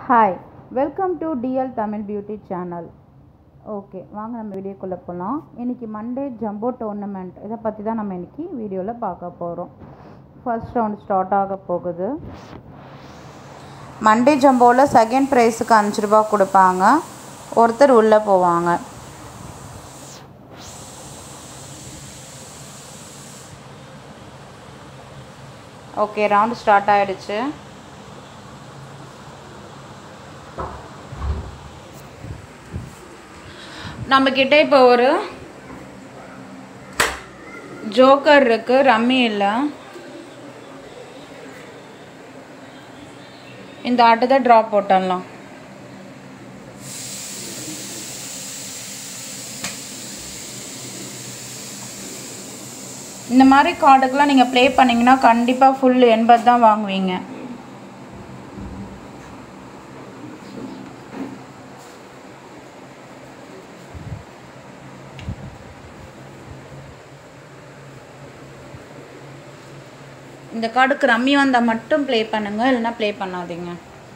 hi welcome to D L Tamil beauty channel okay வாங்க நம்ம வீடியோக்குள்ளே போகலாம் இன்றைக்கி மண்டே ஜம்போ டோர்னமெண்ட் இதை பற்றி தான் நம்ம இன்றைக்கி வீடியோவில் பார்க்க போகிறோம் ஃபர்ஸ்ட் ரவுண்ட் ஸ்டார்ட் ஆக போகுது மண்டே ஜம்போவில் செகண்ட் ப்ரைஸுக்கு அஞ்சு ரூபா கொடுப்பாங்க ஒருத்தர் உள்ளே போவாங்க ஓகே ரவுண்ட் ஸ்டார்ட் ஆகிடுச்சு நம்மக்கிட்ட இப்போ ஒரு ஜோக்கர் இருக்கு ரம்மி இல்லை இந்த ஆட்டத்தை ட்ராப் போட்டுடலாம் இந்த மாதிரி கார்டுக்கெலாம் நீங்கள் ப்ளே பண்ணிங்கன்னா கண்டிப்பாக ஃபுல் எண்பது தான் வாங்குவீங்க இந்த கார்டுக்கு ரம்மி வந்தால் மட்டும் ப்ளே பண்ணுங்கள் இல்லைன்னா ப்ளே பண்ணாதீங்க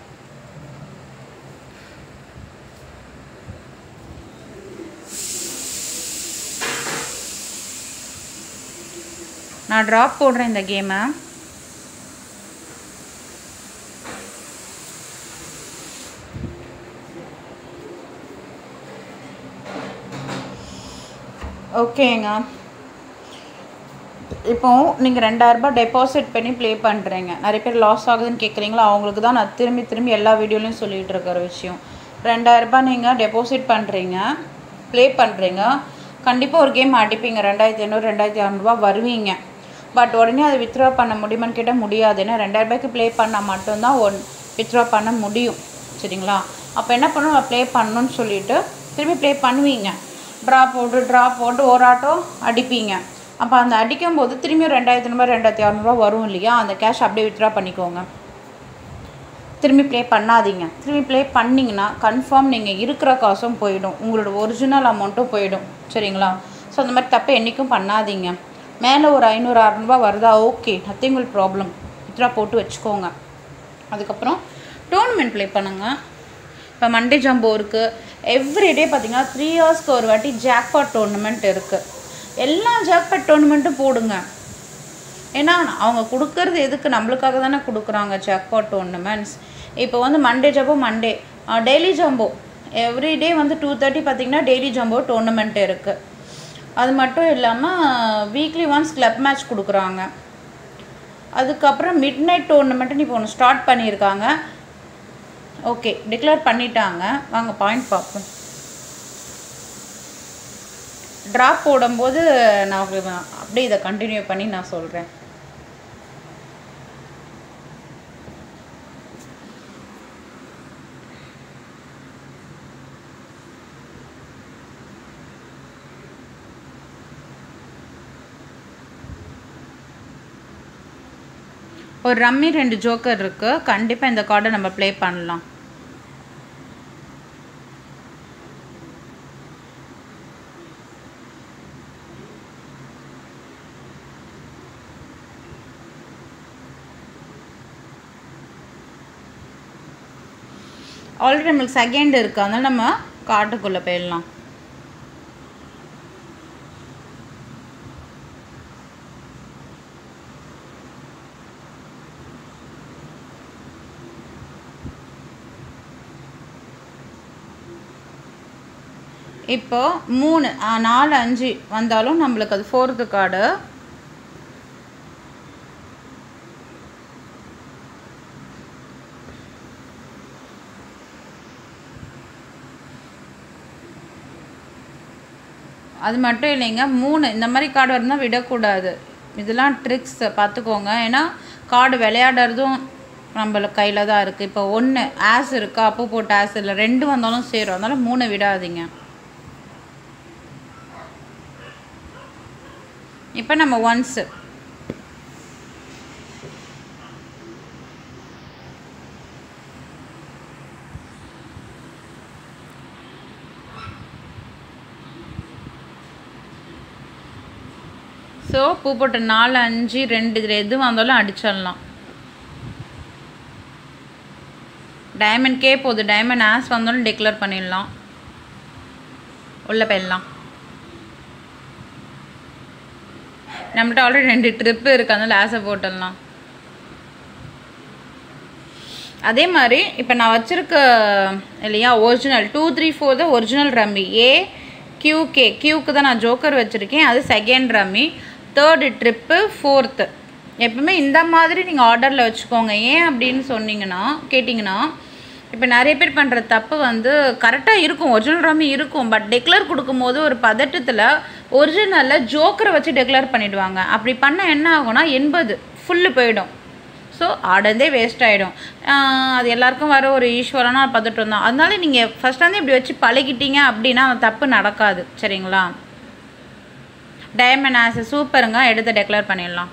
நான் ட்ராப் போடுறேன் இந்த கேமை ஓகேங்க இப்போ நீங்கள் ரெண்டாயிரரூபா டெபாசிட் பண்ணி ப்ளே பண்ணுறீங்க நிறைய பேர் லாஸ் ஆகுதுன்னு கேட்குறீங்களா அவங்களுக்கு தான் நான் திரும்பி திரும்பி எல்லா வீடியோலையும் சொல்லிகிட்டு இருக்கிற விஷயம் ரெண்டாயிரரூபா நீங்கள் டெபாசிட் பண்ணுறீங்க ப்ளே பண்ணுறீங்க கண்டிப்பாக ஒரு கேம் அடிப்பீங்க ரெண்டாயிரத்தி ஐநூறு ரெண்டாயிரத்தி அறநூறுபா வருவீங்க பட் உடனே அதை வித்ட்ரா பண்ண முடியுமான்னு கேட்டால் முடியாது ஏன்னா ரெண்டாயிரரூபாய்க்கு ப்ளே பண்ணால் மட்டும்தான் ஒன் வித்ட்ரா பண்ண முடியும் சரிங்களா அப்போ என்ன பண்ணணும் ப்ளே பண்ணணும்னு சொல்லிட்டு திரும்பி ப்ளே பண்ணுவீங்க ட்ரா போட்டு ட்ரா போட்டு ஒரு ஆட்டோ அடிப்பீங்க அப்போ அந்த அடிக்கும் போது திரும்பியும் ரெண்டாயிரத்தி ஐநூறுபா ரெண்டாயிரத்தி அறநூறுபா வரும் இல்லையா அந்த கேஷ் அப்படியே வித்ட்ரா பண்ணிக்கோங்க திரும்பி ப்ளே பண்ணாதீங்க திரும்பி ப்ளே பண்ணிங்கன்னா கன்ஃபார்ம் நீங்கள் இருக்கிற காசும் போயிடும் உங்களோட ஒரிஜினல் அமௌண்ட்டும் போயிடும் சரிங்களா ஸோ அந்த மாதிரி தப்பை என்றைக்கும் பண்ணாதீங்க மேலே ஒரு ஐநூறு அறநூறுபா வருதா okay nothing will problem withdraw போட்டு வச்சுக்கோங்க அதுக்கப்புறம் டோர்னமெண்ட் ப்ளே பண்ணுங்கள் இப்போ மண்டே ஜம்போ இருக்குது எவ்ரிடே பார்த்தீங்கன்னா த்ரீ ஹவர்ஸ்க்கு ஒரு வாட்டி ஜாக்பாட் டோர்னமெண்ட் இருக்குது எல்லா ஜாக்பாட் டோர்னமெண்ட்டும் போடுங்க ஏன்னா அவங்க கொடுக்கறது எதுக்கு நம்மளுக்காக தானே கொடுக்குறாங்க ஜாக்பாட் டோர்னமெண்ட்ஸ் இப்போ வந்து Monday jumbo Monday daily jumbo everyday வந்து டூ தேர்ட்டி பார்த்தீங்கன்னா டெய்லி ஜம்போ டோர்னமெண்ட் இருக்குது அது மட்டும் இல்லாமல் வீக்லி ஒன்ஸ் கிளப் மேட்ச் கொடுக்குறாங்க அதுக்கப்புறம் மிட் நைட் டோர்னமெண்ட்டுன்னு இப்போ ஒன்று ஸ்டார்ட் பண்ணியிருக்காங்க ஓகே டிக்ளேர் பண்ணிட்டாங்க வாங்க பாயிண்ட் பார்ப்போம் ட்ராப் போடும்போது நான் உங்களுக்கு அப்படியே இதை கண்டினியூ பண்ணி நான் சொல்கிறேன் ஒரு ரம்மி ரெண்டு ஜோக்கர் இருக்குது கண்டிப்பாக இந்த கார்டை நம்ம ப்ளே பண்ணலாம் ஆல்ரெடி நம்மளுக்கு செகண்ட் இருக்குது அதனால் நம்ம காட்டுக்குள்ளே போயிடலாம் இப்போ மூணு நாலு அஞ்சு வந்தாலும் நம்மளுக்கு அது ஃபோர்த்து கார்டு அது மட்டும் இல்லைங்க மூணு இந்த மாதிரி கார்டு இருந்தால் விடக்கூடாது இதெல்லாம் ட்ரிக்ஸ் பார்த்துக்கோங்க ஏன்னா கார்டு விளையாடுறதும் நம்மள கையில் தான் இருக்குது இப்போ ஒன்று ஆஸ் இருக்கா அப்போ போட்டு ஆஸ் இல்லை ரெண்டு வந்தாலும் சேரும் அதனால் மூணு விடாதீங்க இப்போ நம்ம ஒன்ஸு ஸோ பூ போட்ட நாலு அஞ்சு ரெண்டு இதில் எது வந்தாலும் அடிச்சிடலாம் டைமண்ட் கே போகுது டைமண்ட் ஆஸ் வந்தாலும் டிக்ளேர் பண்ணிடலாம் உள்ளே போயிடலாம் நம்மகிட்ட ஆல்ரெடி ரெண்டு ட்ரிப்பு இருக்குது அதனால ஆசை போட்டுடலாம் அதே மாதிரி இப்போ நான் வச்சுருக்க இல்லையா ஒரிஜினல் டூ த்ரீ ஃபோர் தான் ஒரிஜினல் ரம்மி ஏ கியூகே கியூக்கு தான் நான் ஜோக்கர் வச்சுருக்கேன் அது second rummy third trip fourth எப்பவுமே இந்த மாதிரி நீங்கள் ஆர்டரில் வச்சுக்கோங்க ஏன் அப்படின்னு சொன்னீங்கன்னா கேட்டிங்கன்னா இப்போ நிறைய பேர் பண்ணுற தப்பு வந்து கரெக்டாக இருக்கும் ஒரிஜினல் ரம்மி இருக்கும் பட் டெக்ளேர் கொடுக்கும்போது ஒரு பதட்டத்தில் ஒரிஜினலில் ஜோக்கரை வச்சு டெக்ளேர் பண்ணிடுவாங்க அப்படி பண்ண என்ன ஆகும்னா எண்பது ஃபுல்லு போயிடும் ஸோ ஆர்டர்ந்தே வேஸ்ட் ஆகிடும் அது எல்லாருக்கும் வர ஒரு ஈஸ்வரனா பதட்டம் தான் அதனால நீங்கள் ஃபஸ்ட் வந்து இப்படி வச்சு பழகிட்டீங்க அப்படின்னா அந்த தப்பு நடக்காது சரிங்களா டைமண்ட் ஆஸ் சூப்பருங்க எடுத்து டெக்ளேர் பண்ணிடலாம்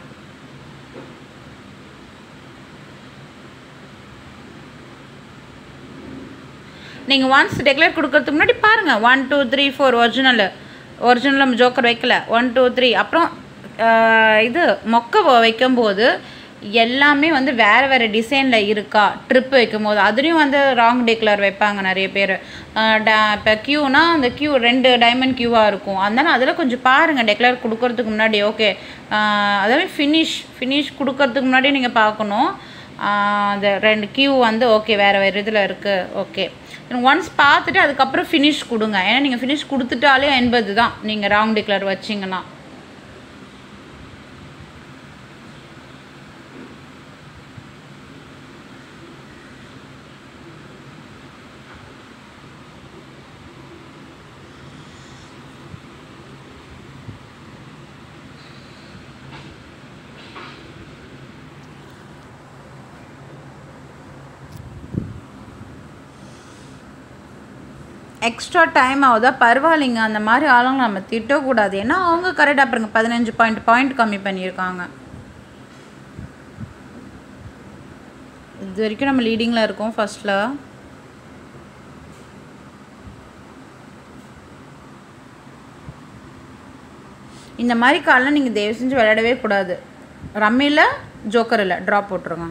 நீங்கள் ஒன்ஸ் டெக்ளேர் கொடுக்கறதுக்கு முன்னாடி பாருங்கள் one two three four original original நம்ம ஜோக்கர் வைக்கல ஒன் டூ த்ரீ அப்புறம் ஆஹ், இது மொக்க வ- வைக்கும்போது எல்லாமே வந்து வேறு வேறு டிசைனில் இருக்கா ட்ரிப் வைக்கும்போது அதுலேயும் வந்து ராங் டெக்ளேர் வைப்பாங்க நிறைய பேர் இப்போ க்யூனா அந்த க்யூ ரெண்டு டைமண்ட் க்யூவாக இருக்கும் அதனால அதில் கொஞ்சம் பாருங்கள் டெக்ளேர் கொடுக்கறதுக்கு முன்னாடி ஓகே அதாவது ஃபினிஷ் ஃபினிஷ் கொடுக்கறதுக்கு முன்னாடி நீங்கள் பார்க்கணும் ஆஹ் அந்த ரெண்டு கியூ வந்து ஓகே வேறு வேறு இதில் இருக்குது ஓகே ஒன்ஸ் பார்த்துட்டு அதுக்கப்புறம் ஃபினிஷ் கொடுங்க ஏன்னா நீங்கள் ஃபினிஷ் கொடுத்துட்டாலே எண்பது தான் நீங்கள் ராங் டிக்ளேர் வச்சிங்கன்னா எக்ஸ்ட்ரா டைம் ஆகுதா பரவாயில்லைங்க அந்த மாதிரி ஆளுங்களை நம்ம திட்டக்கூடாது ஏன்னா அவங்க கரெக்டாக பாருங்க பதினஞ்சு பாயிண்ட் பாயிண்ட் கம்மி பண்ணியிருக்காங்க இது வரைக்கும் நம்ம லீடிங்கில் இருக்கோம் ஃபர்ஸ்ட்டில் இந்த மாதிரி காலில் நீங்கள் தயவு செஞ்சு விளையாடவே கூடாது ரம்மியில் ஜோக்கர் இல்லை ட்ராப் போட்டுருங்க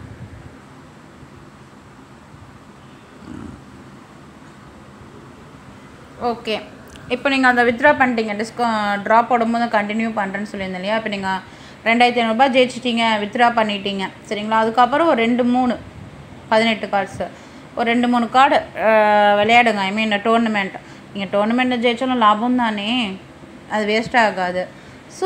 ஓகே இப்போ நீங்கள் அந்த வித்ட்ரா பண்ணிட்டீங்க டிஸ்கோ ட்ரா போடும்போது கண்டினியூ பண்ணுறேன்னு சொல்லியிருந்தேன் இல்லையா இப்போ நீங்கள் ரெண்டாயிரத்தி ஐநூறுரூபா ஜெயிச்சிட்டீங்க வித்ட்ரா பண்ணிட்டீங்க சரிங்களா அதுக்கப்புறம் ஒரு ரெண்டு மூணு பதினெட்டு கார்ட்ஸு ஒரு ரெண்டு மூணு கார்டு விளையாடுங்க ஐ மீன் டோர்னமெண்ட் நீங்கள் டோர்னமெண்ட்டில் ஜெயிச்சாலும் லாபம் தானே அது வேஸ்ட் ஆகாது ஸோ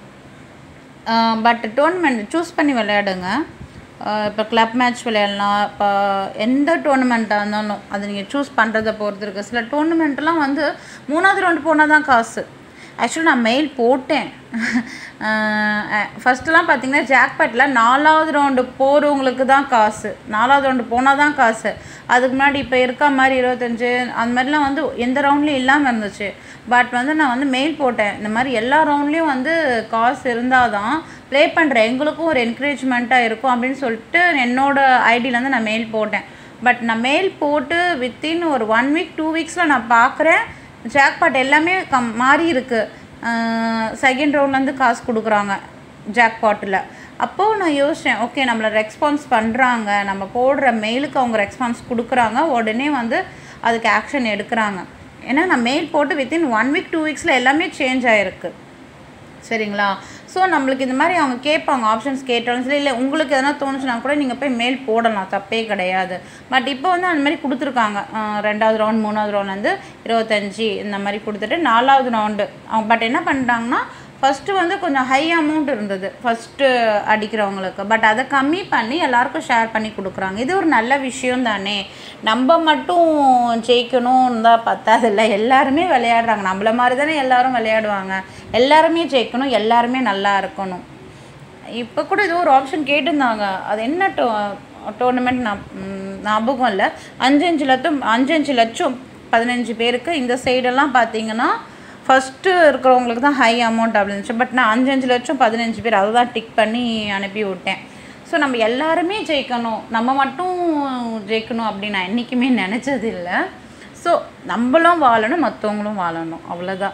பட் டோர்னமெண்ட் சூஸ் பண்ணி விளையாடுங்க இப்போ கிளப் மேட்ச் விளையாடலாம் இப்போ எந்த டோர்னமெண்ட்டாக இருந்தாலும் அது நீங்கள் சூஸ் பண்ணுறதை பொறுத்து இருக்குது சில டோர்னமெண்ட்லாம் வந்து மூணாவது ரவுண்டு போனால் தான் காசு ஆக்சுவலி நான் மெயில் போட்டேன் ஃபஸ்ட்டுலாம் பார்த்தீங்கன்னா ஜாக்பேட்டில் நாலாவது ரவுண்டு போகிறவங்களுக்கு தான் காசு நாலாவது ரவுண்டு போனால் தான் காசு அதுக்கு முன்னாடி இப்போ இருக்க மாதிரி இருபத்தஞ்சு அந்த மாதிரிலாம் வந்து எந்த ரவுண்ட்லேயும் இல்லாமல் இருந்துச்சு பட் வந்து நான் வந்து மெயில் போட்டேன் இந்த மாதிரி எல்லா ரவுண்ட்லேயும் வந்து காசு இருந்தால் தான் ப்ளே பண்ணுற எங்களுக்கும் ஒரு என்கரேஜ்மெண்ட்டாக இருக்கும் அப்படின்னு சொல்லிட்டு என்னோட ஐடியிலேருந்து நான் மெயில் போட்டேன் பட் நான் மெயில் போட்டு வித்தின் ஒரு ஒன் வீக் டூ வீக்ஸில் நான் பார்க்குறேன் ஜாக்பாட் எல்லாமே கம் மாறி இருக்குது செகண்ட் ரவுண்ட்லேருந்து காசு கொடுக்குறாங்க ஜாக்பாட்டில் அப்போது நான் யோசித்தேன் ஓகே நம்மளை ரெஸ்பான்ஸ் பண்ணுறாங்க நம்ம போடுற மெயிலுக்கு அவங்க ரெஸ்பான்ஸ் கொடுக்குறாங்க உடனே வந்து அதுக்கு ஆக்ஷன் எடுக்கிறாங்க ஏன்னா நான் மெயில் போட்டு வித்தின் ஒன் வீக் டூ வீக்ஸில் எல்லாமே சேஞ்ச் ஆகிருக்கு சரிங்களா ஸோ நம்மளுக்கு இந்த மாதிரி அவங்க கேட்பாங்க ஆப்ஷன்ஸ் கேட்டாலும் சரி இல்லை உங்களுக்கு எதனா தோணுச்சுன்னா கூட நீங்கள் போய் மெயில் போடலாம் தப்பே கிடையாது பட் இப்போ வந்து அந்த மாதிரி கொடுத்துருக்காங்க அஹ் ரெண்டாவது ரவுண்ட் மூணாவது ரவுண்ட் வந்து இருபத்தஞ்சி இந்த மாதிரி கொடுத்துட்டு நாலாவது ரவுண்டு அவங்க பட் என்ன பண்ணிட்டாங்கன்னா ஃபஸ்ட்டு வந்து கொஞ்சம் ஹை அமௌண்ட் இருந்தது ஃபஸ்ட்டு அடிக்கிறவங்களுக்கு பட் அதை கம்மி பண்ணி எல்லாருக்கும் ஷேர் பண்ணி கொடுக்குறாங்க இது ஒரு நல்ல விஷயம் தானே நம்ம மட்டும் ஜெயிக்கணும்னு தான் பத்தாதில்ல எல்லாருமே விளையாடுறாங்க நம்மள மாதிரி தானே எல்லாரும் விளையாடுவாங்க எல்லாருமே ஜெயிக்கணும் எல்லாருமே நல்லா இருக்கணும் இப்போ கூட ஏதோ ஒரு ஆப்ஷன் கேட்டிருந்தாங்க அது என்ன டோ டோர்னமெண்ட் நான் ம், ஞாபகம் இல்லை அஞ்சு அஞ்சு லட்சம் அஞ்சு அஞ்சு லட்சம் பதினஞ்சு பேருக்கு இந்த சைடெல்லாம் பார்த்தீங்கன்னா ஃபஸ்ட்டு இருக்கிறவங்களுக்கு தான் ஹை அமௌண்ட் அப்படி இருந்துச்சு பட் நான் அஞ்சு அஞ்சு லட்சம் பதினஞ்சு பேர் அதை தான் டிக் பண்ணி அனுப்பி விட்டேன் ஸோ நம்ம எல்லாருமே ஜெயிக்கணும் நம்ம மட்டும் ஜெயிக்கணும் அப்படின்னு நான் என்றைக்குமே நினச்சது இல்லை ஸோ நம்மளும் வாழணும் மற்றவங்களும் வாழணும் அவ்வளோதான்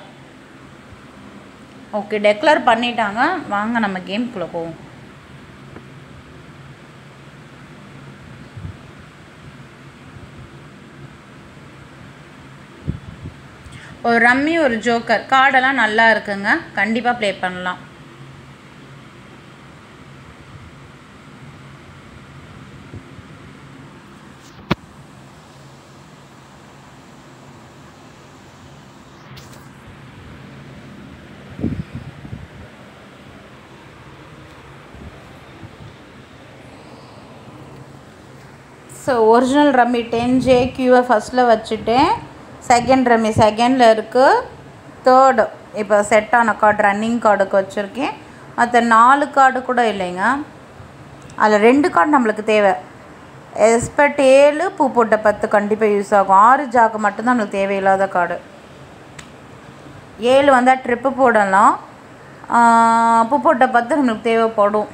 ஓகே டெக்ளேர் பண்ணிட்டாங்க வாங்க நம்ம கேம்குள்ளே போவோம் ஒரு ரம்மி ஒரு ஜோக்கர் கார்டெல்லாம் நல்லா இருக்குங்க கண்டிப்பாக ப்ளே பண்ணலாம் so original rummy ten J கியூவை ஃபஸ்ட்டில் வச்சுட்டேன் செகண்ட் ரம்மி செகண்டில் இருக்குது தேர்டு இப்போ செட் ஆன கார்டு ரன்னிங் கார்டுக்கு வச்சுருக்கேன் மற்ற நாலு கார்டு கூட இல்லைங்க அதில் ரெண்டு கார்டு நம்மளுக்கு தேவை எஸ்பெக்ட் ஏழு பூ போட்ட பத்து கண்டிப்பாக யூஸ் ஆகும் ஆறு ஜாக்கு மட்டும்தான் நம்மளுக்கு தேவையில்லாத கார்டு ஏழு வந்தால் ட்ரிப்பு போடலாம் பூ போட்ட பத்து நம்மளுக்கு தேவைப்படும்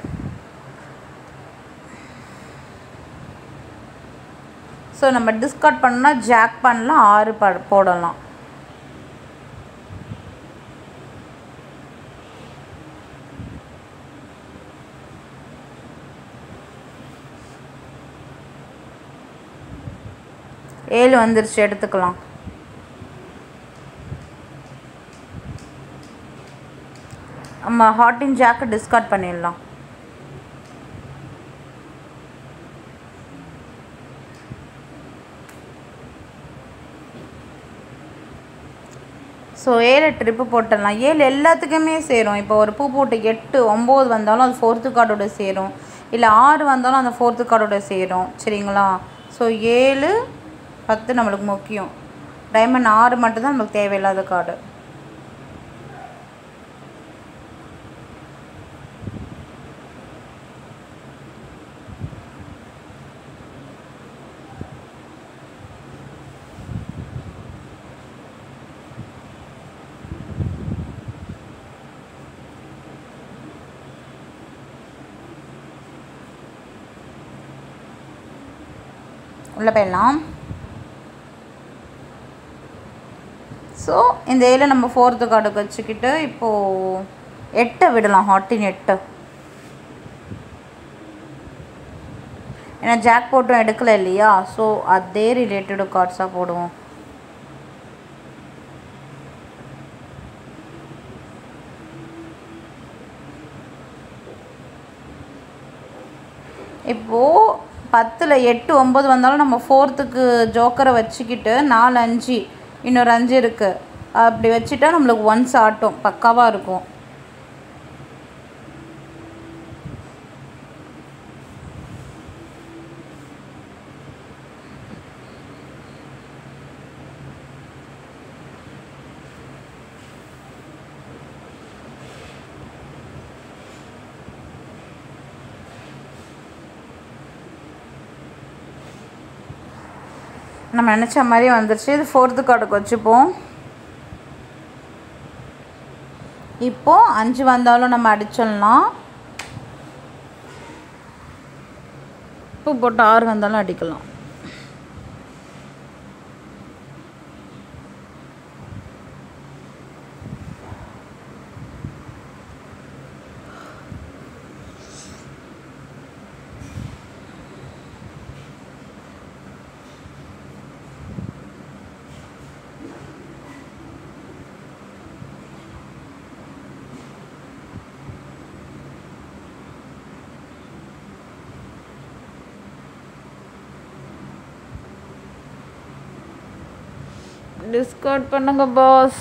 ஸோ நம்ம டிஸ்கார்ட் பண்ணால் ஜாக் பண்ணலாம் ஆறு ப போடலாம் ஏழு வந்துருச்சு எடுத்துக்கலாம் நம்ம ஹாட்டின் ஜாக்கை டிஸ்கார்ட் பண்ணிடலாம் ஸோ ஏழு ட்ரிப்பு போட்டுடலாம் ஏழு எல்லாத்துக்குமே சேரும் இப்போ ஒரு பூ போட்டு எட்டு ஒம்பது வந்தாலும் அது ஃபோர்த்து கார்டோட சேரும் இல்லை ஆறு வந்தாலும் அந்த ஃபோர்த்து கார்டோட சேரும் சரிங்களா ஸோ ஏழு பத்து நம்மளுக்கு முக்கியம் டைமண்ட் ஆறு மட்டும்தான் நம்மளுக்கு தேவையில்லாத கார்டு உள்ளே போயிடலாம் ஸோ இந்த ஏழை நம்ம ஃபோர்த்து கார்டுக்கு வச்சுக்கிட்டு இப்போது எட்டை விடலாம் ஹாட்டின் எட்டு ஏன்னா ஜாக் போட்டும் எடுக்கல இல்லையா ஸோ அதே ரிலேட்டடு கார்ட்ஸாக போடுவோம் இப்போது பத்தில் எட்டு ஒம்பது வந்தாலும் நம்ம ஃபோர்த்துக்கு ஜோக்கரை வச்சுக்கிட்டு நாலு அஞ்சு இன்னொரு அஞ்சு இருக்குது அப்படி வச்சுட்டா நம்மளுக்கு ஒன்ஸ் ஆட்டும் பக்காவாக இருக்கும் நம்ம நினச்ச மாதிரி வந்துருச்சு இது ஃபோர்த்து கார்டுக்கு வச்சுப்போம் இப்போது அஞ்சு வந்தாலும் நம்ம அடிச்சிடலாம் இப்போ போட்டு ஆறு வந்தாலும் அடிக்கலாம் டிஸ்கவுண்ட் பண்ணுங்க பாஸ்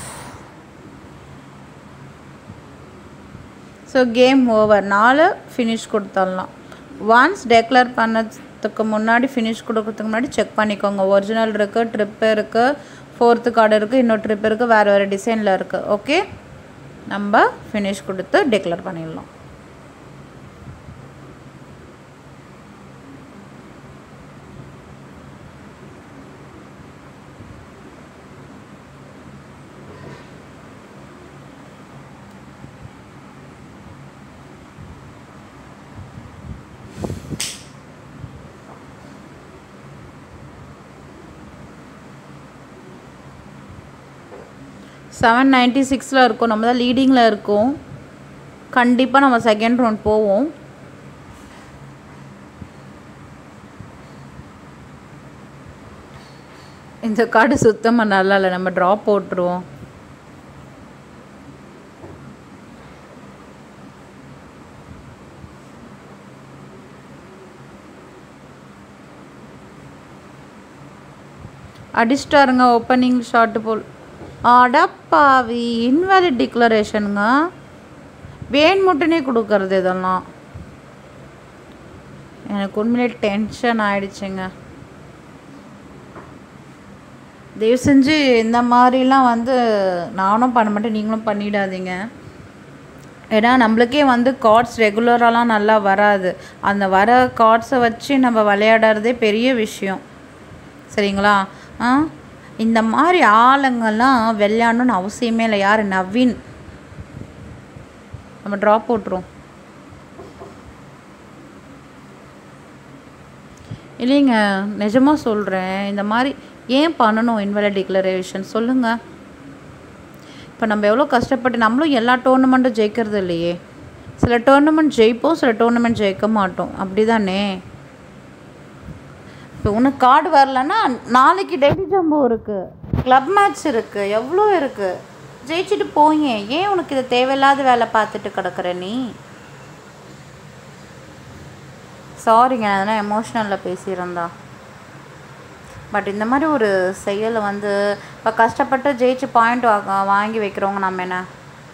ஸோ கேம் ஓவர் நாலு ஃபினிஷ் கொடுத்துடலாம் ஒன்ஸ் டெக்ளேர் பண்ணதுக்கு முன்னாடி ஃபினிஷ் கொடுக்கறதுக்கு முன்னாடி செக் பண்ணிக்கோங்க ஒரிஜினல் இருக்குது ட்ரிப் இருக்குது ஃபோர்த்து கார்டு இருக்குது இன்னொரு ட்ரிப் இருக்குது வேறு வேறு டிசைனில் இருக்குது ஓகே நம்ம ஃபினிஷ் கொடுத்து டெக்ளேர் பண்ணிடலாம் செவன் நைன்ட்டி சிக்ஸில் இருக்கும் நம்ம தான் லீடிங்கில் இருக்கோம் கண்டிப்பாக நம்ம செகண்ட் ரவுண்ட் போவோம் இந்த கார்டு சுத்தமாக நல்லா இல்லை நம்ம ட்ராப் போட்டுருவோம் அடிச்சிட்டாருங்க ஓப்பனிங் ஷாட்டு போல் அடப்பாவி இன்வாலிட் டிக்ளரேஷனுங்க வேண்முட்டனே கொடுக்கறது இதெல்லாம் எனக்கு உண்மையிலே டென்ஷன் ஆயிடுச்சுங்க தயவு செஞ்சு இந்த மாதிரிலாம் வந்து நானும் பண்ண மாட்டேன் நீங்களும் பண்ணிடாதீங்க ஏன்னா நம்மளுக்கே வந்து கார்ட்ஸ் ரெகுலராலாம் நல்லா வராது அந்த வர கார்ட்ஸை வச்சு நம்ம விளையாடுறதே பெரிய விஷயம் சரிங்களா ஆ இந்த மாதிரி ஆளுங்கெல்லாம் விளையாடணும்னு அவசியமே இல்லை யார் நவீன் நம்ம ட்ராப் போட்டுரும் இல்லைங்க நிஜமாக சொல்கிறேன் இந்த மாதிரி ஏன் பண்ணணும் இன்வெலிட் டிக்ளரேஷன் சொல்லுங்கள் இப்போ நம்ம எவ்வளோ கஷ்டப்பட்டு நம்மளும் எல்லா டோர்னமெண்ட்டும் ஜெயிக்கிறது இல்லையே சில டோர்னமெண்ட் ஜெயிப்போம் சில டோர்னமெண்ட் ஜெயிக்க மாட்டோம் அப்படி தானே இப்போ உனக்கு கார்டு வரலன்னா நாளைக்கு டெய்லி ஜம்போ இருக்குது க்ளப் மேட்ச் இருக்குது எவ்வளோ இருக்குது ஜெயிச்சுட்டு போயேன் ஏன் உனக்கு இது தேவையில்லாத வேலை பார்த்துட்டு கிடக்குற நீ சாரிங்க நான் எதனா எமோஷ்னலில் பேசியிருந்தா பட் இந்த மாதிரி ஒரு செயலை வந்து இப்போ கஷ்டப்பட்டு ஜெயிச்சு பாயிண்ட் வாங்கி வைக்கிறவங்க நம்ம என்ன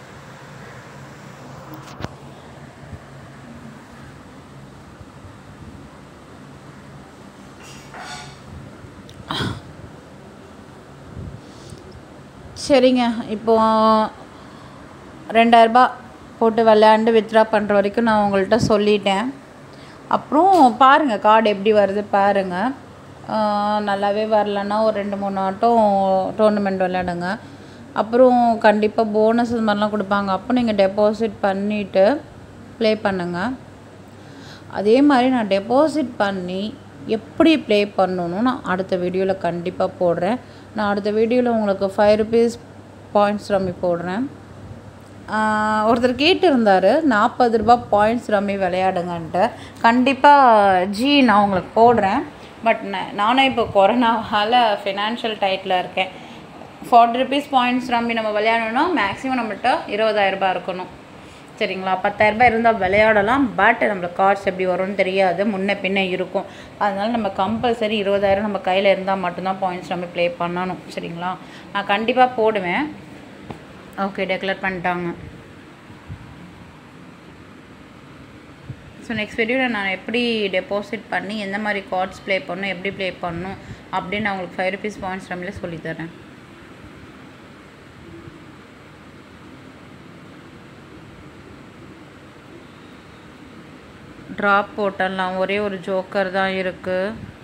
சரிங்க இப்போ ரெண்டாயிரரூபா போட்டு விளையாண்டு வித்ட்ரா பண்ணுற வரைக்கும் நான் உங்கள்கிட்ட சொல்லிட்டேன் அப்புறம் பாருங்கள் கார்டு எப்படி வருது பாருங்கள் நல்லாவே வரலன்னா ஒரு ரெண்டு மூணு ஆட்டம் டோர்னமெண்ட் விளையாடுங்க அப்புறம் கண்டிப்பாக போனஸ் இது மாதிரிலாம் கொடுப்பாங்க அப்போ நீங்கள் டெபாசிட் பண்ணிவிட்டு ப்ளே பண்ணுங்கள் அதே மாதிரி நான் டெபாசிட் பண்ணி எப்படி ப்ளே பண்ணணும்னு நான் அடுத்த வீடியோவில் கண்டிப்பாக போடுறேன் நான் அடுத்த வீடியோவில் உங்களுக்கு ஃபைவ் ருபீஸ் பாயிண்ட்ஸ் ரம்மி போடுறேன் ஆஹ் ஒருத்தர் கேட்டிருந்தார் நாற்பது ரூபா பாயிண்ட்ஸ் ரம்மி விளையாடுங்கன்ட்டு கண்டிப்பாக ஜி நான் உங்களுக்கு போடுறேன் பட் நானும் இப்போ கொரோனாவால் ஃபினான்ஷியல் டைட்டில் இருக்கேன் ஃபார்ட்டி ருபீஸ் பாயிண்ட்ஸ் ரம்மி நம்ம விளையாடணும்னா மேக்ஸிமம் நம்மள்ட்ட இருபதாயிரரூபா இருக்கணும் சரிங்களா பத்தாயிரரூபா இருந்தால் விளையாடலாம் பட் நம்மளுக்கு கார்ட்ஸ் எப்படி வரும்னு தெரியாது முன்ன பின்ன இருக்கும் அதனால நம்ம கம்பல்சரி இருபதாயிரம் நம்ம கையில் இருந்தால் மட்டும்தான் பாயிண்ட்ஸ் நம்ம ப்ளே பண்ணணும் சரிங்களா நான் கண்டிப்பாக போடுவேன் ஓகே டெக்ளேர் பண்ணிட்டாங்க ஸோ நெக்ஸ்ட் வீடியோவில் நான் எப்படி டெபாசிட் பண்ணி எந்த மாதிரி கார்ட்ஸ் ப்ளே பண்ணணும் எப்படி ப்ளே பண்ணணும் அப்படின்னு நான் உங்களுக்கு ஃபைவ் ருபீஸ் பாயிண்ட்ஸ் ரம்மில் சொல்லித்தரேன் ட்ராப் போட்டுடலாம் ஒரே ஒரு ஜோக்கர் தான் இருக்குது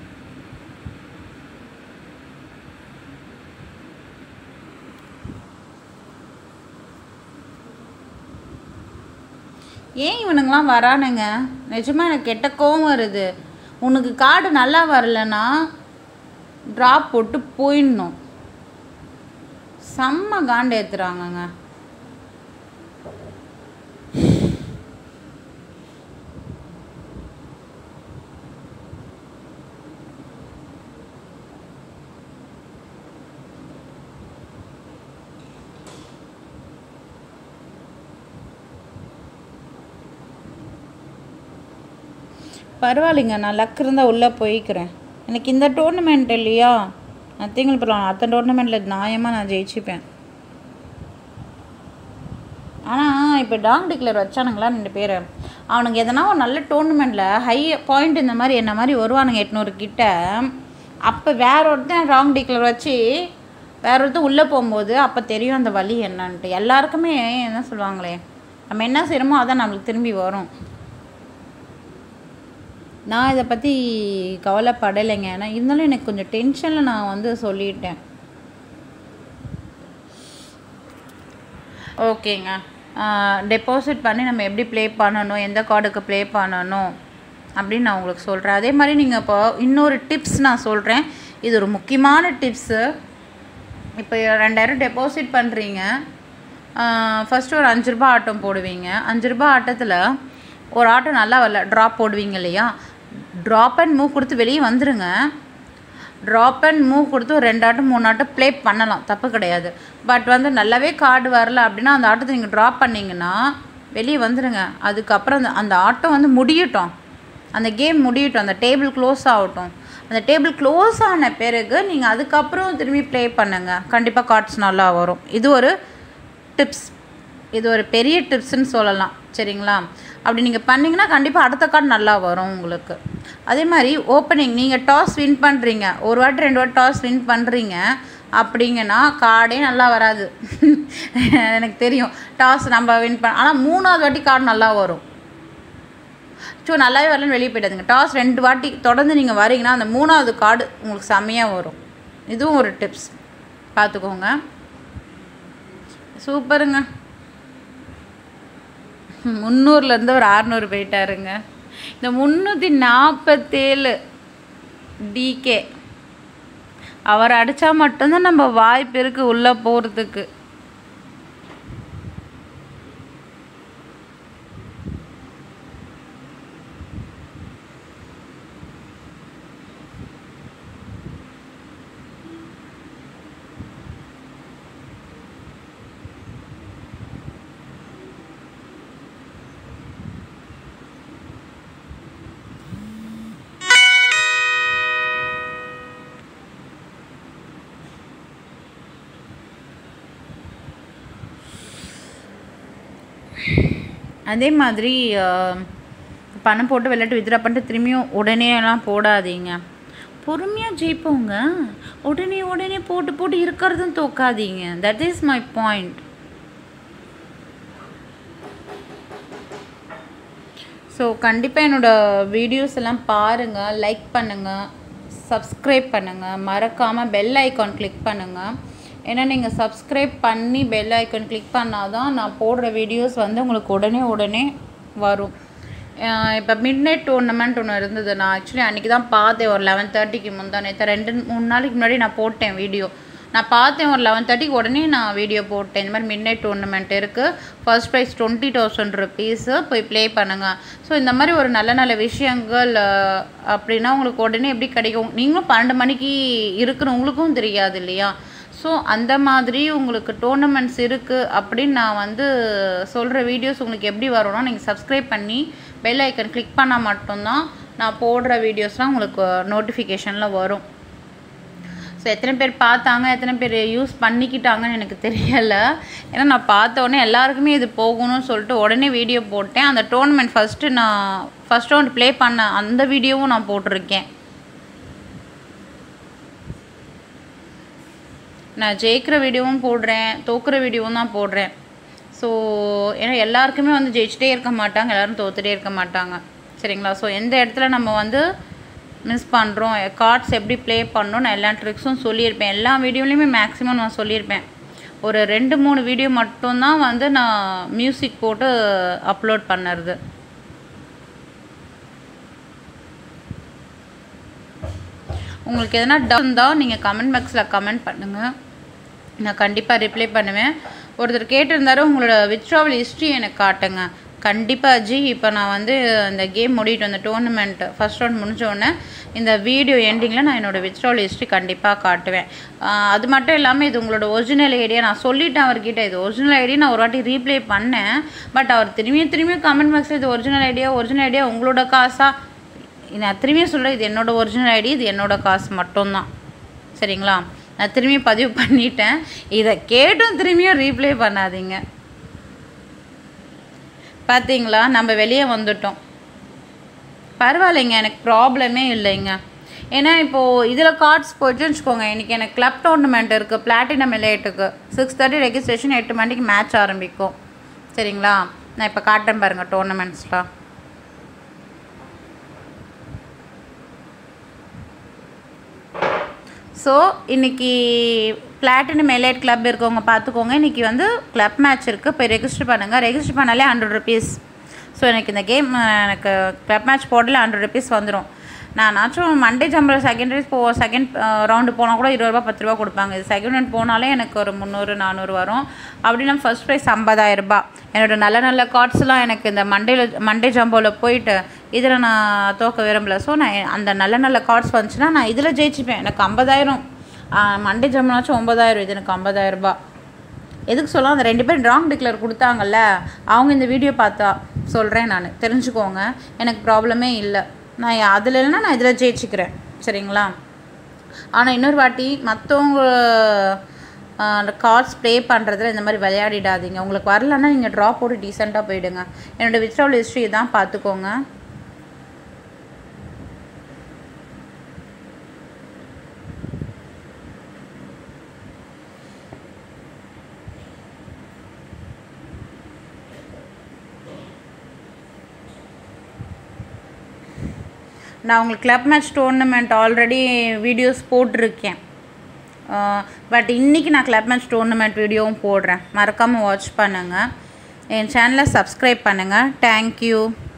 ஏன் இவனுங்களாம் வரானுங்க நிஜமாக எனக்கு கெட்ட கோவம் வருது உனக்கு கார்டு நல்லா வரலன்னா ட்ராப் போட்டு போயிடணும் செம்ம காண்டு ஏற்றுறாங்கங்க பரவாயில்லைங்க நான் லக் இருந்தால் உள்ளே போய்க்கிறேன் எனக்கு இந்த டோர்னமெண்ட் இல்லையா நத்திங்கள் பரவாயில்ல அத்தனை டோர்னமெண்ட்டில் நியாயமாக நான் ஜெயிச்சுப்பேன் ஆனால் இப்போ டாங் டிக்ளேர் வச்சானுங்களா ரெண்டு பேர் அவனுங்க எதனா ஒரு நல்ல டோர்னமெண்ட்டில் ஹை பாயிண்ட் இந்த மாதிரி என்ன மாதிரி வருவானுங்க எட்நூறு கிட்ட அப்போ வேற ஒருத்தன் ராங் டிக்ளேர் வச்சு வேற ஒருத்தன் உள்ளே போகும்போது அப்போ தெரியும் அந்த வழி என்னன்ட்டு எல்லாருக்குமே என்ன சொல்லுவாங்களே நம்ம என்ன செய்கிறோமோ அதான் நம்மளுக்கு திரும்பி வரும் நான் இதை பற்றி கவலைப்படலைங்க ஏன்னா இருந்தாலும் எனக்கு கொஞ்சம் டென்ஷனில் நான் வந்து சொல்லிட்டேன் ஓகேங்க டெபாசிட் பண்ணி நம்ம எப்படி ப்ளே பண்ணணும் எந்த கார்டுக்கு ப்ளே பண்ணணும் அப்படின்னு நான் உங்களுக்கு சொல்கிறேன் அதே மாதிரி நீங்கள் இப்போ இன்னொரு டிப்ஸ் நான் சொல்கிறேன் இது ஒரு முக்கியமான டிப்ஸு இப்போ ரெண்டாயிரம் டெபாசிட் பண்ணுறீங்க ஃபஸ்ட்டு ஒரு அஞ்சு ரூபா ஆட்டம் போடுவீங்க அஞ்சு ரூபா ஆட்டத்தில் ஒரு ஆட்டம் நல்லா வரல ட்ராப் போடுவீங்க இல்லையா ட்ராப் அண்ட் மூவ் கொடுத்து வெளியே வந்துடுங்க ட்ராப் அண்ட் மூவ் கொடுத்து ஒரு ரெண்டு ஆட்டம் மூணு ஆட்டம் ப்ளே பண்ணலாம் தப்பு கிடையாது பட் வந்து நல்லாவே கார்டு வரல அப்படின்னா அந்த ஆட்டத்தை நீங்கள் ட்ராப் பண்ணிங்கன்னா வெளியே வந்துடுங்க அதுக்கப்புறம் அந்த அந்த ஆட்டம் வந்து முடியட்டும் அந்த கேம் முடியட்டும் அந்த டேபிள் க்ளோஸ் ஆகட்டும் அந்த டேபிள் க்ளோஸ் ஆன பிறகு நீங்கள் அதுக்கப்புறம் திரும்பி ப்ளே பண்ணுங்கள் கண்டிப்பாக கார்ட்ஸ் நல்லா வரும் இது ஒரு டிப்ஸ் இது ஒரு பெரிய டிப்ஸ்ன்னு சொல்லலாம் சரிங்களா அப்படி நீங்கள் பண்ணிங்கன்னா கண்டிப்பாக அடுத்த கார்டு நல்லா வரும் உங்களுக்கு அதே மாதிரி ஓப்பனிங் நீங்கள் டாஸ் வின் பண்ணுறீங்க ஒரு வாட்டி ரெண்டு வாட்டி டாஸ் வின் பண்ணுறீங்க அப்படிங்கன்னா கார்டே நல்லா வராது எனக்கு தெரியும் டாஸ் நம்ம வின் பண்ண ஆனால் மூணாவது வாட்டி கார்டு நல்லா வரும் ஸோ நல்லாவே வரலன்னு வெளியே போயிடாதுங்க டாஸ் ரெண்டு வாட்டி தொடர்ந்து நீங்கள் வரீங்கன்னா அந்த மூணாவது கார்டு உங்களுக்கு செம்மையாக வரும் இதுவும் ஒரு டிப்ஸ் பார்த்துக்கோங்க சூப்பருங்க முந்நூறுலேருந்து ஒரு அறநூறு போயிட்டாருங்க இந்த முந்நூற்றி நாற்பத்தேழு டிகே அவர் அடித்தா மட்டும்தான் நம்ம வாய்ப்பு இருக்குது உள்ளே போகிறதுக்கு அதே மாதிரி அஹ், பணம் போட்டு விளையாட்டு வித்ரா பண்ணிட்டு திரும்பியும் உடனே எல்லாம் போடாதீங்க பொறுமையாக ஜெயிப்போங்க உடனே உடனே போட்டு போட்டு இருக்கிறதும் தோக்காதீங்க that is my point so கண்டிப்பாக என்னோடய வீடியோஸ் எல்லாம் பாருங்கள் லைக் பண்ணுங்கள் சப்ஸ்கிரைப் பண்ணுங்கள் மறக்காமல் பெல் ஐக்கான் கிளிக் பண்ணுங்கள் ஏன்னா நீங்கள் சப்ஸ்கிரைப் பண்ணி பெல் ஐக்கான் கிளிக் பண்ணால் தான் நான் போடுற வீடியோஸ் வந்து உங்களுக்கு உடனே உடனே வரும் இப்போ மிட் நைட் டோர்னமெண்ட் ஒன்று இருந்தது நான் ஆக்சுவலி அன்றைக்கி தான் பார்த்தேன் ஒரு லெவன் தேர்ட்டிக்கு முந்தா நேற்று ரெண்டு மூணு நாளைக்கு முன்னாடி நான் போட்டேன் வீடியோ நான் பார்த்தேன் ஒரு லெவன் தேர்ட்டிக்கு உடனே நான் வீடியோ போட்டேன் இந்த மாதிரி மிட் நைட் டோர்னமெண்ட் இருக்குது first prize twenty thousand rupees போய் ப்ளே பண்ணுங்கள் ஸோ இந்த மாதிரி ஒரு நல்ல நல்ல விஷயங்கள் அஹ், அப்படின்னா உங்களுக்கு உடனே எப்படி கிடைக்கும் நீங்களும் பன்னெண்டு மணிக்கு இருக்குன்னு உங்களுக்கும் தெரியாது இல்லையா ஸோ அந்த மாதிரி உங்களுக்கு டோர்னமெண்ட்ஸ் இருக்குது அப்படின்னு நான் வந்து சொல்கிற வீடியோஸ் உங்களுக்கு எப்படி வரும்னா நீங்கள் சப்ஸ்கிரைப் பண்ணி பெல் ஐக்கன் கிளிக் பண்ணால் மட்டும்தான் நான் போடுற வீடியோஸ்லாம் உங்களுக்கு நோட்டிஃபிகேஷனில் வரும் ஸோ எத்தனை பேர் பார்த்தாங்க எத்தனை பேர் யூஸ் பண்ணிக்கிட்டாங்கன்னு எனக்கு தெரியலை ஏன்னா நான் பார்த்த உடனே எல்லாருக்குமே இது போகணும்னு சொல்லிட்டு உடனே வீடியோ போட்டேன் அந்த டோர்னமெண்ட் ஃபஸ்ட்டு நான் ஃபஸ்ட் ரவுண்ட் ப்ளே பண்ண அந்த வீடியோவும் நான் போட்டிருக்கேன் நான் ஜெயிக்கிற வீடியோவும் போடுறேன் தோக்குற வீடியோவும் தான் போடுறேன் ஸோ ஏன்னா எல்லாருக்குமே வந்து ஜெயிச்சிட்டே இருக்க மாட்டாங்க எல்லோரும் தோத்துட்டே இருக்க மாட்டாங்க சரிங்களா ஸோ எந்த இடத்துல நம்ம வந்து மிஸ் பண்ணுறோம் கார்ட்ஸ் எப்படி ப்ளே பண்ணணும் நான் எல்லா ட்ரிக்ஸும் சொல்லியிருப்பேன் எல்லா வீடியோலையுமே மேக்ஸிமம் நான் சொல்லியிருப்பேன் ஒரு ரெண்டு மூணு வீடியோ மட்டும்தான் வந்து நான் மியூசிக் போட்டு அப்லோட் பண்ணுறது உங்களுக்கு எதனா டவுட் இருந்தால் நீங்கள் கமெண்ட் பாக்ஸில் கமெண்ட் பண்ணுங்கள் நான் கண்டிப்பாக ரிப்ளை பண்ணுவேன் ஒருத்தர் கேட்டிருந்தாரு உங்களோட வித்ட்ராவல் ஹிஸ்ட்ரி எனக்கு காட்டுங்க கண்டிப்பாக ஜி இப்போ நான் வந்து இந்த கேம் முடிட்டு வந்த டோர்னமெண்ட் ஃபஸ்ட் ரவுண்ட் முடிஞ்ச உடனே இந்த வீடியோ எண்டிங்கில் நான் என்னோடய வித்ட்ராவல் ஹிஸ்ட்ரி கண்டிப்பாக காட்டுவேன் ஆஹ் அது மட்டும் இல்லாமல் இது உங்களோட ஒரிஜினல் ஐடியா நான் சொல்லிட்டேன் அவர்கிட்ட இது ஒரிஜினல் ஐடியா நான் ஒரு வாட்டி ரீப்ளே பண்ணேன் பட் அவர் திரும்பியும் திரும்பியும் கமெண்ட் பாக்ஸில் இது ஒரிஜினல் ஐடியா ஒரிஜினல் ஐடியா உங்களோட காசா நான் திரும்பியும் சொல்கிறேன் இது என்னோட ஒரிஜினல் ஐடி இது என்னோட காசு மட்டும்தான் சரிங்களா நான் திரும்பி பதிவு பண்ணிட்டேன் இதை கேட்டும் திரும்பியும் ரீப்ளே பண்ணாதீங்க பார்த்தீங்களா நம்ம வெளியே வந்துட்டோம் பரவாயில்லைங்க எனக்கு ப்ராப்ளமே இல்லைங்க ஏன்னா இப்போது இதில் கார்ட்ஸ் போயிட்டுன்னு வச்சுக்கோங்க இன்றைக்கி எனக்கு கிளப் டோர்னமெண்ட் இருக்குது பிளாட்டினம் எலைட்டுக்கு சிக்ஸ் தேர்ட்டி ரெஜிஸ்ட்ரேஷன் எட்டு மணிக்கு மேட்ச் ஆரம்பிக்கும் சரிங்களா நான் இப்போ காட்டுறேன் பாருங்கள் டோர்னமெண்ட்ஸ்லாம் ஸோ இன்றைக்கி பிளாட்டினம் எலைட் கிளப் இருக்கவங்க பார்த்துக்கோங்க இன்றைக்கி வந்து கிளப் மேட்ச் இருக்குது போய் ரெஜிஸ்டர் பண்ணுங்கள் ரெஜிஸ்டர் பண்ணாலே ஹண்ட்ரட் ருபீஸ் ஸோ எனக்கு இந்த கேம் எனக்கு கிளப் மேட்ச் போடல ஹண்ட்ரட் ருபீஸ் வந்துடும் நானாச்சும் மண்டே ஜம்பில் செகண்ட் ரேஸ் போ செகண்ட் ரவுண்டு போனால் கூட இருபது ரூபா பத்து ரூபா கொடுப்பாங்க இது செகண்ட் ரவுண்ட் போனாலே எனக்கு ஒரு முந்நூறு நானூறு வரும் அப்படின்னா ஃபர்ஸ்ட் ப்ரைஸ் ஐம்பதாயிரரூபா என்னோட நல்ல நல்ல கார்ட்ஸ்லாம் எனக்கு இந்த மண்டேல மண்டே ஜம்போவில் போயிட்டு இதில் நான் தோக்க விரும்பல ஸோ நான் அந்த நல்ல நல்ல கார்ட்ஸ் வந்துச்சுன்னா நான் இதில் ஜெயிச்சுப்பேன் எனக்கு ஐம்பதாயிரம் மண்டே ஜம்பனாச்சும் ஒம்பதாயிரம் இது எனக்கு ஐம்பதாயிரரூபா எதுக்கு சொல்ல அந்த ரெண்டு பேரும் ராங் டிக்ளேர் கொடுத்தாங்கல்ல அவங்க இந்த வீடியோ பார்த்தா சொல்கிறேன் நான் தெரிஞ்சுக்கோங்க எனக்கு ப்ராப்ளமே இல்லை நான் அதில் இல்லைன்னா நான் இதில் ஜெயிச்சுக்கிறேன் சரிங்களா ஆனால் இன்னொரு வாட்டி மற்றவங்க அந்த கார்ட்ஸ் ப்ளே பண்ணுறதுல இந்த மாதிரி விளையாடிடாதீங்க உங்களுக்கு வரலன்னா நீங்கள் ட்ரா போட்டு டீசெண்டாக போயிடுங்க என்னோடய வித்ட்ராவல் ஹிஸ்ட்ரி தான் பார்த்துக்கோங்க நான் உங்களுக்கு club match tournament already videos போட்டிருக்கேன் பட் இன்றைக்கி நான் கிளப் மேட்ச் டோர்னமெண்ட் வீடியோவும் போடுறேன் மறக்காமல் வாட்ச் பண்ணுங்கள் என் சேனலை சப்ஸ்கிரைப் பண்ணுங்கள் தேங்க்யூ